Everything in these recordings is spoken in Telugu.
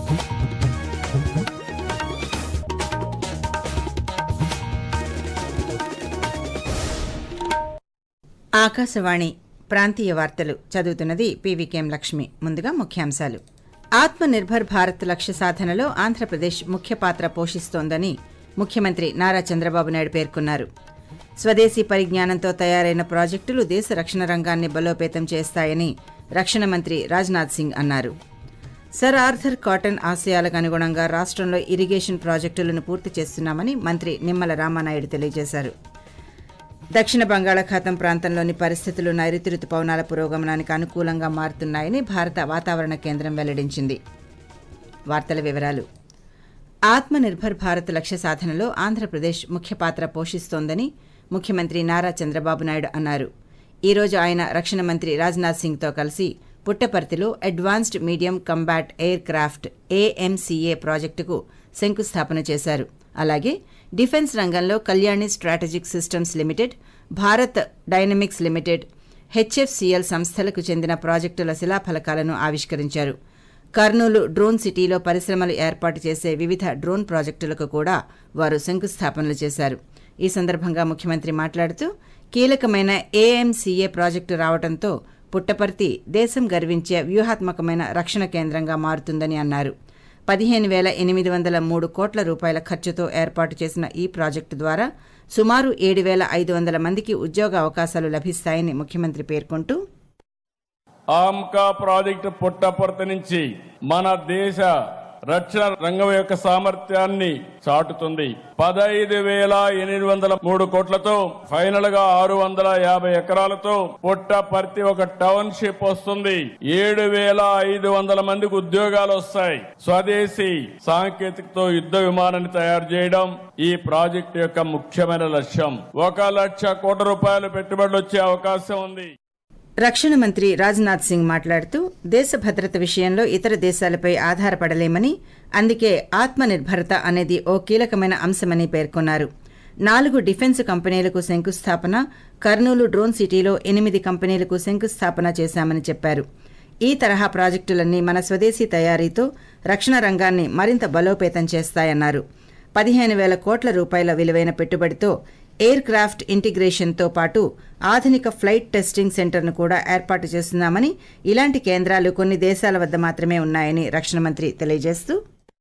ఆకాశవాణి ప్రాంతీయ వార్తలు చదువుతున్నది పీవీకేఎం లక్ష్మి ముందుగా ముఖ్యాంశాలు ఆత్మ నిర్భర్ భారత్ లక్ష్య సాధనలో ఆంధ్రప్రదేశ్ ముఖ్య పాత్ర పోషిస్తోందని ముఖ్యమంత్రి నారా చంద్రబాబు నాయుడు పేర్కొన్నారు స్వదేశీ పరిజ్ఞానంతో తయారైన ప్రాజెక్టులు దేశ రక్షణ రంగాన్ని బలోపేతం చేస్తాయని రక్షణ మంత్రి రాజ్నాథ్ సింగ్ అన్నారు సర్ ఆర్థర్ కాటన్ ఆశయాలకు అనుగుణంగా రాష్ట్రంలో ఇరిగేషన్ ప్రాజెక్టులను పూర్తి చేస్తున్నామని మంత్రి నిమ్మల రామానాయుడు తెలియజేశారు దక్షిణ బంగాళాఖాతం ప్రాంతంలోని పరిస్థితులు నైరుతి రుతుపవనాల పురోగమనానికి అనుకూలంగా మారుతున్నాయని భారత వాతావరణ కేంద్రం వెల్లడించింది వార్తల వివరాలు ఆత్మ నిర్భర్ భారత్ లక్ష్య సాధనలో ఆంధ్రప్రదేశ్ ముఖ్య పాత్ర పోషిస్తోందని ముఖ్యమంత్రి నారా చంద్రబాబు నాయుడు అన్నారు ఈ రోజు ఆయన రక్షణ మంత్రి రాజ్నాథ్ సింగ్తో కలిసి పుట్టపర్తిలో advanced medium combat aircraft AMCA ప్రాజెక్టుకు శంకుస్థాపన చేశారు అలాగే డిఫెన్స్ రంగంలో Kalyani strategic systems limited Bharat dynamics limited HFCL సంస్థలకు చెందిన ప్రాజెక్టుల శిలాఫలకాలను ఆవిష్కరించారు కర్నూలు డ్రోన్ సిటీలో పరిశ్రమలు ఏర్పాటు చేసే వివిధ డ్రోన్ ప్రాజెక్టులకు కూడా వారు శంకుస్థాపనలు చేశారు ఈ సందర్భంగా ముఖ్యమంత్రి మాట్లాడుతూ కీలకమైన ఏఎంసీఏ ప్రాజెక్టు రావడంతో పుట్టపర్తి దేశం గర్వించే వ్యూహాత్మకమైన రక్షణ కేంద్రంగా మారుతుందని అన్నారు పదిహేను వేల ఎనిమిది వందల మూడు కోట్ల రూపాయల ఖర్చుతో ఏర్పాటు చేసిన ఈ ప్రాజెక్టు ద్వారా సుమారు ఏడు వేల ఐదు వందల మందికి ఉద్యోగ అవకాశాలు లభిస్తాయని ముఖ్యమంత్రి పేర్కొంటూ ఆమ్కా ప్రాజెక్టు పుట్టపర్తి నుంచి మన దేశ రక్షణ రంగం యొక్క సామర్థ్యాన్ని చాటుతుంది పదహైదు వేల ఎనిమిది వందల మూడు కోట్లతో ఫైనల్ గా ఆరు వందల యాభై ఎకరాలతో పుట్టపర్తి ఒక టౌన్షిప్ వస్తుంది ఏడు వేల ఐదు వందల మందికి ఉద్యోగాలు వస్తాయి స్వదేశీ సాంకేతికతో యుద్ధ విమానాన్ని తయారు చేయడం ఈ ప్రాజెక్టు యొక్క ముఖ్యమైన లక్ష్యం ఒక లక్ష కోట్ల రూపాయలు పెట్టుబడులు వచ్చే అవకాశం ఉంది రక్షణ మంత్రి రాజ్నాథ్ సింగ్ మాట్లాడుతూ దేశ భద్రత విషయంలో ఇతర దేశాలపై ఆధారపడలేమని అందుకే ఆత్మ నిర్భరత అనేది ఓ కీలకమైన అంశమని పేర్కొన్నారు నాలుగు డిఫెన్స్ కంపెనీలకు శంకుస్థాపన కర్నూలు డ్రోన్ సిటీలో ఎనిమిది కంపెనీలకు శంకుస్థాపన చేశామని చెప్పారు ఈ తరహా ప్రాజెక్టులన్నీ మన స్వదేశీ తయారీతో రక్షణ రంగాన్ని మరింత బలోపేతం చేస్తాయన్నారు పదిహేను వేల కోట్ల రూపాయల విలువైన పెట్టుబడితో ఎయిర్ క్రాఫ్ట్ ఇంటిగ్రేషన్తో పాటు ఆధునిక ఫ్లైట్ టెస్టింగ్ సెంటర్ను కూడా ఏర్పాటు చేస్తున్నామని ఇలాంటి కేంద్రాలు కొన్ని దేశాల వద్ద మాత్రమే ఉన్నాయని రక్షణ మంత్రి తెలియజేస్తూ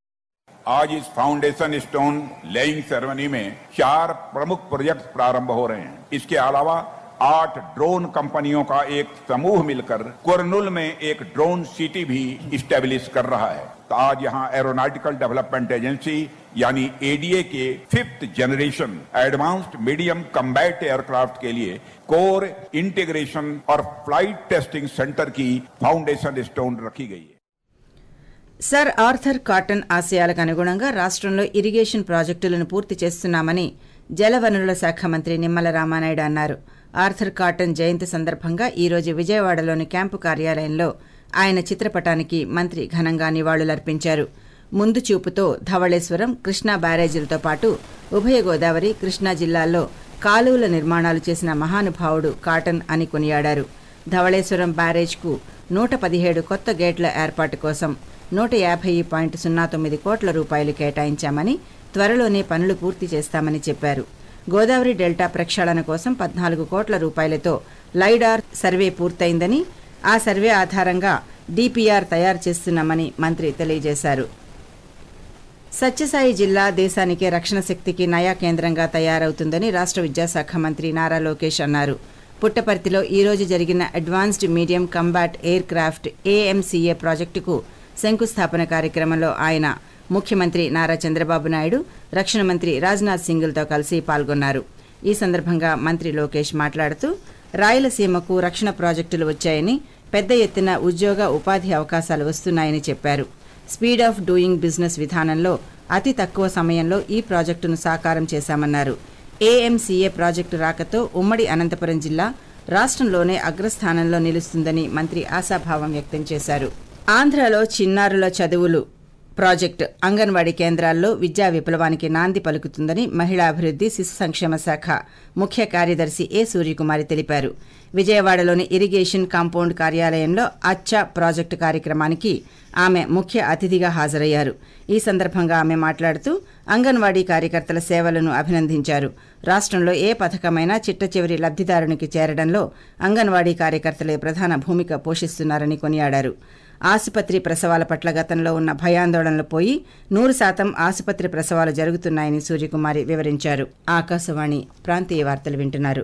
आज इस फाउंडेशन स्टोन लेइंग सेरेमनी में चार प्रमुख प्रोजेक्ट प्रारंभ हो रहे हैं इसके अलावा आठ ड्रोन कंपनियों का एक समूह मिलकर कुरनुल में एक ड्रोन सिटी भी स्टेब्लिश कर रहा है तो आज यहाँ एरोनॉटिकल डेवलपमेंट एजेंसी यानी एडीए के fifth generation advanced medium combat aircraft के लिए कोर इंटीग्रेशन और फ्लाइट टेस्टिंग सेंटर की फाउंडेशन स्टोन रखी गई है సర్ ఆర్థర్ కాటన్ ఆశయాలకు అనుగుణంగా రాష్ట్రంలో ఇరిగేషన్ ప్రాజెక్టులను పూర్తి చేస్తున్నామని జలవనరుల శాఖ మంత్రి నిమ్మల రామానాయుడు అన్నారు ఆర్థర్ కాటన్ జయంతి సందర్భంగా ఈ రోజు విజయవాడలోని క్యాంపు కార్యాలయంలో ఆయన చిత్రపటానికి మంత్రి ఘనంగా నివాళులర్పించారు ముందు చూపుతో ధవళేశ్వరం కృష్ణా బ్యారేజీలతో పాటు ఉభయ గోదావరి కృష్ణా జిల్లాల్లో కాలువల నిర్మాణాలు చేసిన మహానుభావుడు కాటన్ అని కొనియాడారు ధవళేశ్వరం బ్యారేజ్కు నూట పదిహేడు కొత్త గేట్ల ఏర్పాటు కోసం నూట యాభై పాయింట్ సున్నా తొమ్మిది కోట్ల రూపాయలు కేటాయించామని త్వరలోనే పనులు పూర్తి చేస్తామని చెప్పారు గోదావరి డెల్టా ప్రక్షాళన కోసం పద్నాలుగు కోట్ల రూపాయలతో లైడార్ సర్వే పూర్తయిందని ఆ సర్వే ఆధారంగా డీపీఆర్ తయారు చేస్తున్నామని మంత్రి తెలియజేశారు సత్యసాయి జిల్లా దేశానికే రక్షణ శక్తికి నయా కేంద్రంగా తయారవుతుందని రాష్ట్ర విద్యాశాఖ మంత్రి నారా లోకేష్ అన్నారు పుట్టపర్తిలో ఈ రోజు జరిగిన advanced medium combat aircraft AMCA ప్రాజెక్టుకు శంకుస్థాపన కార్యక్రమంలో ఆయన ముఖ్యమంత్రి నారా చంద్రబాబు నాయుడు రక్షణ మంత్రి రాజ్నాథ్ సింగ్లతో కలిసి పాల్గొన్నారు ఈ సందర్భంగా మంత్రి లోకేష్ మాట్లాడుతూ రాయలసీమకు రక్షణ ప్రాజెక్టులు వచ్చాయని పెద్ద ఎత్తున ఉద్యోగ ఉపాధి అవకాశాలు వస్తున్నాయని చెప్పారు స్పీడ్ ఆఫ్ డూయింగ్ బిజినెస్ విధానంలో అతి తక్కువ సమయంలో ఈ ప్రాజెక్టును సాకారం చేశామన్నారు ఏఎంసీఏ ప్రాజెక్టు రాకతో ఉమ్మడి అనంతపురం జిల్లా రాష్ట్రంలోనే అగ్రస్థానంలో నిలుస్తుందని మంత్రి ఆశాభావం వ్యక్తం చేశారు ఆంధ్రలో చిన్నారుల చదువులు ప్రాజెక్టు అంగన్వాడీ కేంద్రాల్లో విద్యా విప్లవానికి నాంది పలుకుతుందని మహిళాభివృద్ది శిశు సంక్షేమ శాఖ ముఖ్య కార్యదర్శి ఏ సూర్యకుమారి తెలిపారు విజయవాడలోని ఇరిగేషన్ కాంపౌండ్ కార్యాలయంలో అచ్చా ప్రాజెక్టు కార్యక్రమానికి ఆమె ముఖ్య అతిథిగా హాజరయ్యారు ఈ సందర్భంగా ఆమె మాట్లాడుతూ అంగన్వాడీ కార్యకర్తల సేవలను అభినందించారు రాష్ట్రంలో ఏ పథకమైనా చిట్ట చివరి లబ్దిదారునికి చేరడంలో అంగన్వాడీ కార్యకర్తలే ప్రధాన భూమిక పోషిస్తున్నారని కొనియాడారు ఆసుపత్రి ప్రసవాల పట్ల గతంలో ఉన్న భయాందోళనలు పోయి నూరు శాతం ఆసుపత్రి ప్రసవాలు జరుగుతున్నాయని సూర్యకుమారి వివరించారు ఆకాశవాణి ప్రాంతీయ వార్తలు వింటున్నారు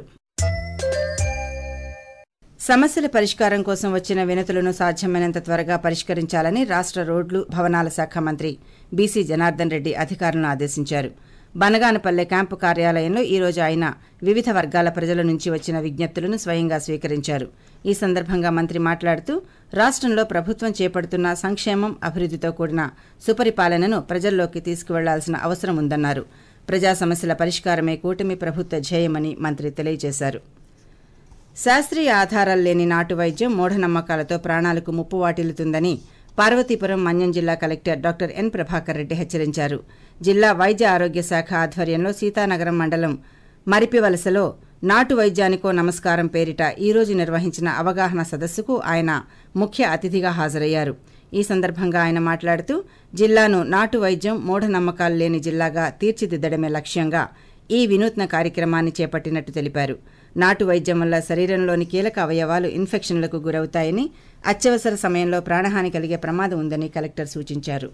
సమస్యల పరిష్కారం కోసం వచ్చిన వినతులను సాధ్యమైనంత త్వరగా పరిష్కరించాలని రాష్ట్ర రోడ్లు భవనాల శాఖ మంత్రి బీసీ జనార్దన్ రెడ్డి అధికారులను ఆదేశించారు బనగానపల్లె క్యాంపు కార్యాలయంలో ఈ రోజు ఆయన వివిధ వర్గాల ప్రజల నుంచి వచ్చిన విజ్ఞప్తులను స్వయంగా స్వీకరించారు ఈ సందర్భంగా మంత్రి మాట్లాడుతూ రాష్ట్రంలో ప్రభుత్వం చేపడుతున్న సంక్షేమం అభివృద్దితో కూడిన సుపరిపాలనను ప్రజల్లోకి తీసుకువెళ్లాల్సిన అవసరం ఉందన్నారు ప్రజా సమస్యల పరిష్కారమే కూటమి ప్రభుత్వ ధ్యేయమని మంత్రి తెలియజేశారు శాస్త్రీయ ఆధారాలు లేని నాటు వైద్యం మూఢనమ్మకాలతో ప్రాణాలకు ముప్పు వాటిల్లుతుందని పార్వతీపురం మన్యం జిల్లా collector doctor N Prabhakar Reddy హెచ్చరించారు జిల్లా వైద్య ఆరోగ్య శాఖ ఆధ్వర్యంలో సీతానగరం మండలం మరిపివలసలో నాటు వైద్యానికో నమస్కారం పేరిట ఈ రోజు నిర్వహించిన అవగాహన సదస్సుకు ఆయన ముఖ్య అతిథిగా హాజరయ్యారు ఈ సందర్భంగా ఆయన మాట్లాడుతూ జిల్లాను నాటు వైద్యం మూఢనమ్మకాలు లేని జిల్లాగా తీర్చిదిద్దడమే లక్ష్యంగా ఈ వినూత్న కార్యక్రమాన్ని చేపట్టినట్టు తెలిపారు నాటు వైద్యం వల్ల శరీరంలోని కీలక అవయవాలు ఇన్ఫెక్షన్లకు గురవుతాయని అత్యవసర సమయంలో ప్రాణహాని కలిగే ప్రమాదం ఉందని కలెక్టర్ సూచించారు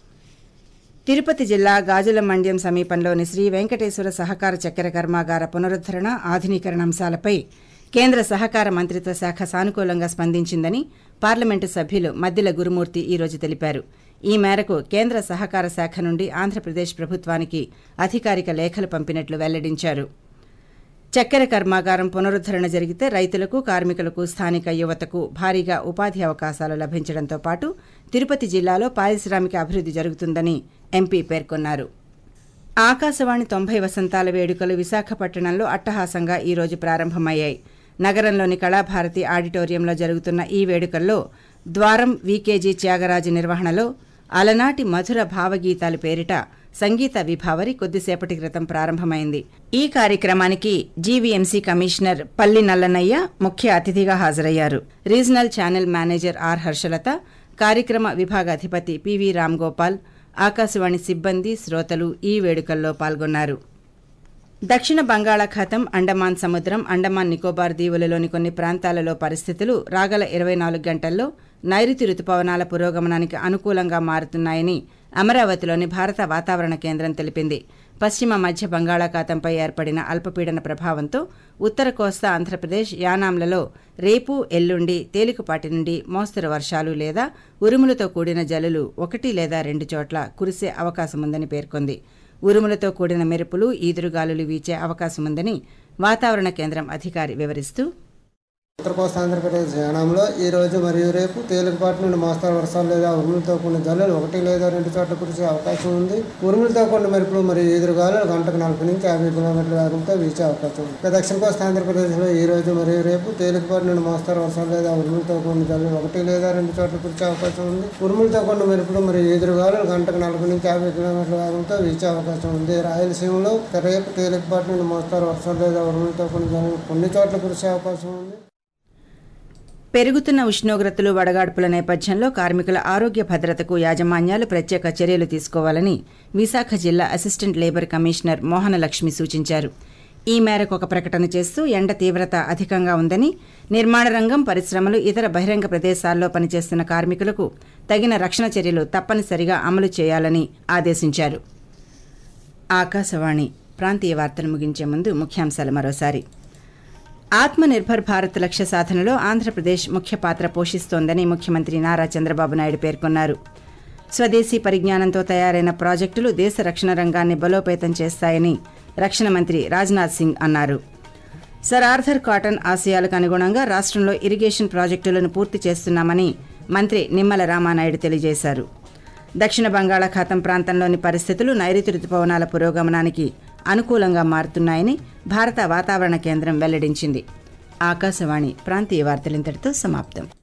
తిరుపతి జిల్లా గాజుల మండ్యం సమీపంలోని శ్రీ వెంకటేశ్వర సహకార చక్కెర కర్మాగార పునరుద్దరణ ఆధునీకరణ అంశాలపై కేంద్ర సహకార మంత్రిత్వ శాఖ సానుకూలంగా స్పందించిందని పార్లమెంటు సభ్యులు మద్దిల గురుమూర్తి ఈ రోజు తెలిపారు ఈ మేరకు కేంద్ర సహకార శాఖ నుండి ఆంధ్రప్రదేశ్ ప్రభుత్వానికి అధికారిక లేఖలు పంపినట్లు వెల్లడించారు చక్కెర కర్మాగారం పునరుద్దరణ జరిగితే రైతులకు కార్మికులకు స్థానిక యువతకు భారీగా ఉపాధి అవకాశాలు లభించడంతో పాటు తిరుపతి జిల్లాలో పారిశ్రామిక అభివృద్ధి జరుగుతుందని ఎంపీ పేర్కొన్నారు ఆకాశవాణి తొంభై వసంతాల వేడుకలు విశాఖపట్టణంలో అట్టహాసంగా ఈ రోజు ప్రారంభమయ్యాయి నగరంలోని కళాభారతి ఆడిటోరియంలో జరుగుతున్న ఈ వేడుకల్లో ద్వారం వీకేజీ త్యాగరాజు నిర్వహణలో అలనాటి మధుర భావగీతాలు పేరిట సంగీత విభావరి కొద్దిసేపటి క్రితం ప్రారంభమైంది ఈ కార్యక్రమానికి జీవీఎంసీ కమిషనర్ పల్లి నల్లనయ్య ముఖ్య అతిథిగా హాజరయ్యారు regional channel manager R Harshalatha కార్యక్రమ విభాగాధిపతి పివి రామ్గోపాల్ ఆకాశవాణి సిబ్బంది శ్రోతలు ఈ వేడుకల్లో పాల్గొన్నారు దక్షిణ బంగాళాఖాతం అండమాన్ సముద్రం అండమాన్ నికోబార్ దీవులలోని కొన్ని ప్రాంతాలలో పరిస్థితులు రాగల ఇరవై నాలుగు గంటల్లో నైరుతి రుతుపవనాల పురోగమనానికి అనుకూలంగా మారుతున్నాయని అమరావతిలోని భారత వాతావరణ కేంద్రం తెలిపింది పశ్చిమ మధ్య బంగాళాఖాతంపై ఏర్పడిన అల్పపీడన ప్రభావంతో ఉత్తర కోస్తా ఆంధ్రప్రదేశ్ యానాంలలో రేపు ఎల్లుండి తేలికపాటి నుండి మోస్తరు వర్షాలు లేదా ఉరుములతో కూడిన జల్లులు ఒకటి లేదా రెండు చోట్ల కురిసే అవకాశముందని పేర్కొంది ఉరుములతో కూడిన మెరుపులు ఈదురుగాలులు వీచే అవకాశముందని వాతావరణ కేంద్రం అధికారి వివరిస్తూ ఉత్తర కోస్తా ఆంధ్రప్రదేశ్ యానంలో ఈ రోజు మరియు రేపు తేలికపాటి నుండి మోస్తారు వర్షాలు లేదా ఉరుములతో కూడిన జల్లులు ఒకటి లేదా రెండు చోట్ల కురిసే అవకాశం ఉంది ఉరుములతో కూడిన మెరుపులు మరియు ఎదురుగాలు గంటకు నలభై నుంచి యాభై కిలోమీటర్ల వేగంతో వీచే అవకాశం ఉంది ఇక దక్షిణ కోస్తా ఆంధ్రప్రదేశ్లో ఈ రోజు మరియు రేపు తేలికపాటి నుండి మోస్తారు వర్షాలు లేదా ఉరుములతో కూడిన జల్లులు ఒకటి లేదా రెండు చోట్ల కురిసే అవకాశం ఉంది ఉరుములతో కూడిన మెరుపులు మరియు ఎదురుగాలు గంటకు నలభై నుంచి యాభై కిలోమీటర్ల వేగంతో వీచే అవకాశం ఉంది రాయలసీమలో రేపు తేలికపాటి నుండి మోస్తారు వర్షాలు లేదా ఉరుములతో కూడిన జల్లులు కొన్ని చోట్ల కురిసే అవకాశం ఉంది పెరుగుతున్న ఉష్ణోగ్రతలు వడగాడ్పుల నేపథ్యంలో కార్మికుల ఆరోగ్య భద్రతకు యాజమాన్యాలు ప్రత్యేక చర్యలు తీసుకోవాలని విశాఖ జిల్లా అసిస్టెంట్ లేబర్ కమిషనర్ మోహనలక్ష్మి సూచించారు ఈ మేరకు ఒక ప్రకటన చేస్తూ ఎండ తీవ్రత అధికంగా ఉందని నిర్మాణ రంగం పరిశ్రమలు ఇతర బహిరంగ ప్రదేశాల్లో పనిచేస్తున్న కార్మికులకు తగిన రక్షణ చర్యలు తప్పనిసరిగా అమలు చేయాలని ఆదేశించారు ఆకాశవాణి ప్రాంతీయ వార్తలు ముగించే ముందు ముఖ్యాంశాలు మరోసారి ఆత్మనిర్భర్ భారత్ లక్ష్య సాధనలో ఆంధ్రప్రదేశ్ ముఖ్య పాత్ర పోషిస్తోందని ముఖ్యమంత్రి నారా చంద్రబాబు నాయుడు పేర్కొన్నారు స్వదేశీ పరిజ్ఞానంతో తయారైన ప్రాజెక్టులు దేశ రక్షణ రంగాన్ని బలోపేతం చేస్తాయని రక్షణ మంత్రి రాజ్నాథ్ సింగ్ అన్నారు సర్ ఆర్థర్ కాటన్ ఆశయాలకు అనుగుణంగా రాష్ట్రంలో ఇరిగేషన్ ప్రాజెక్టులను పూర్తి చేస్తున్నామని మంత్రి నిమ్మల రామానాయుడు తెలియజేశారు దక్షిణ బంగాళాఖాతం ప్రాంతంలోని పరిస్థితులు నైరుతి రుతుపవనాల పురోగమనానికి అనుకూలంగా మారుతున్నాయని భారత వాతావరణ కేంద్రం వెల్లడించింది ఆకాశవాణి ప్రాంతీయ వార్తలింతటితో సమాప్తం